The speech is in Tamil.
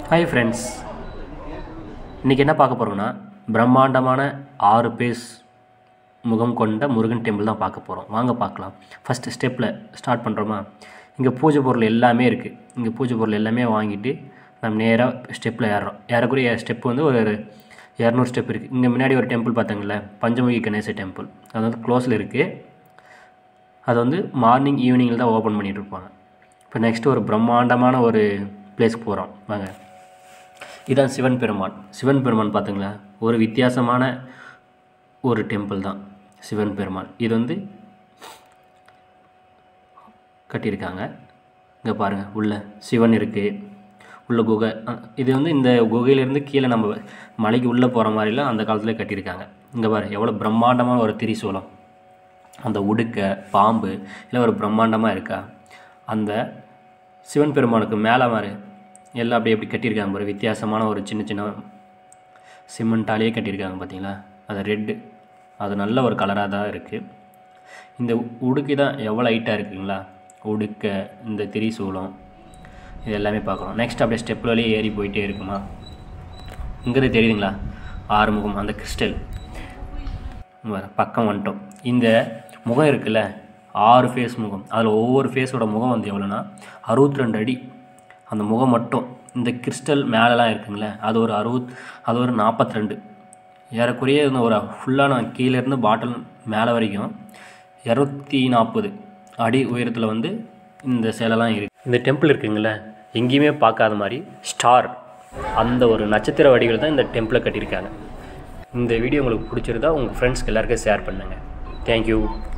ஹாய் ஃப்ரெண்ட்ஸ் இன்றைக்கி என்ன பார்க்க போகிறோம்னா பிரம்மாண்டமான ஆறு பேஸ் முகம் கொண்ட முருகன் டெம்பிள் தான் பார்க்க போகிறோம் வாங்க பார்க்கலாம் ஃபஸ்ட்டு ஸ்டெப்பில் ஸ்டார்ட் பண்ணுறோமா இங்கே பூஜை பொருள் எல்லாமே இருக்குது இங்கே பூஜை பொருள் எல்லாமே வாங்கிட்டு நம்ம நேராக ஸ்டெப்பில் ஏறுறோம் ஏறக்குறைய ஸ்டெப் வந்து ஒரு இரநூறு ஸ்டெப் இருக்குது இங்கே முன்னாடி ஒரு டெம்பிள் பார்த்தாங்கல்ல பஞ்சமுகி கணேச டெம்பிள் அது வந்து க்ளோஸில் இருக்குது அது வந்து மார்னிங் ஈவினிங்கில் தான் ஓப்பன் பண்ணிட்டு இருப்பாங்க இப்போ நெக்ஸ்ட்டு ஒரு பிரம்மாண்டமான ஒரு பிளேஸ்க்கு போகிறோம் வாங்க இதான் சிவன் பெருமான் சிவன் பெருமான் பார்த்துங்களா ஒரு வித்தியாசமான ஒரு டெம்பிள் தான் சிவன் பெருமான் இது வந்து கட்டியிருக்காங்க இங்கே பாருங்கள் உள்ள சிவன் இருக்குது உள்ள குகை அஹ், இது வந்து இந்த குகையிலேருந்து கீழே நம்ம மலைக்கு உள்ளே போகிற மாதிரிலாம் அந்த காலத்தில் கட்டியிருக்காங்க இங்கே பாரு எவ்வளோ பிரம்மாண்டமான ஒரு திரிசூலம் அந்த உடுக்க பாம்பு இல்லை ஒரு பிரம்மாண்டமாக இருக்கா அந்த சிவன் பெருமானுக்கு மேலே மாதிரி எல்லாம் அப்படியே எப்படி கட்டியிருக்காங்க பாரு வித்தியாசமான ஒரு சின்ன சின்ன சிமெண்ட்டாலேயே கட்டியிருக்காங்க பார்த்தீங்களா அது ரெட்டு அது நல்ல ஒரு கலராக தான் இருக்குது இந்த உடுக்கு தான் எவ்வளோ ஹைட்டாக இருக்குங்களா உடுக்க இந்த திரிசூலம் இது எல்லாமே பார்க்குறோம் நெக்ஸ்ட் அப்படியே ஸ்டெப் வழியே ஏறி போயிட்டே இருக்குமா இங்கிறது தெரியுதுங்களா ஆறுமுகம் அந்த கிறிஸ்டல் வர பக்கம் வந்துட்டோம் இந்த முகம் இருக்குல்ல ஆறு ஃபேஸ் முகம் அதில் ஒவ்வொரு ஃபேஸோட முகம் வந்து எவ்வளோன்னா அறுபத்தி ரெண்டு அடி அந்த முகம் மட்டும் இந்த கிறிஸ்டல் மேலெலாம் இருக்குங்களே அது ஒரு அறுபத் அது ஒரு நாற்பத்தி ரெண்டு ஏறக்குறைய இந்த ஒரு ஃபுல்லான கீழேருந்து பாட்டில் மேலே வரைக்கும் இரநூத்தி நாற்பது அடி உயரத்தில் வந்து இந்த சேலைலாம் இருக்குது இந்த டெம்பிள் இருக்குங்களே எங்கேயுமே பார்க்காத மாதிரி ஸ்டார் அந்த ஒரு நட்சத்திர வடிவில் தான் இந்த டெம்பிளை கட்டியிருக்காங்க இந்த வீடியோ உங்களுக்கு பிடிச்சிருந்தா உங்கள் ஃப்ரெண்ட்ஸ்க்கு எல்லாருக்கும் ஷேர் பண்ணுங்கள் தேங்க்யூ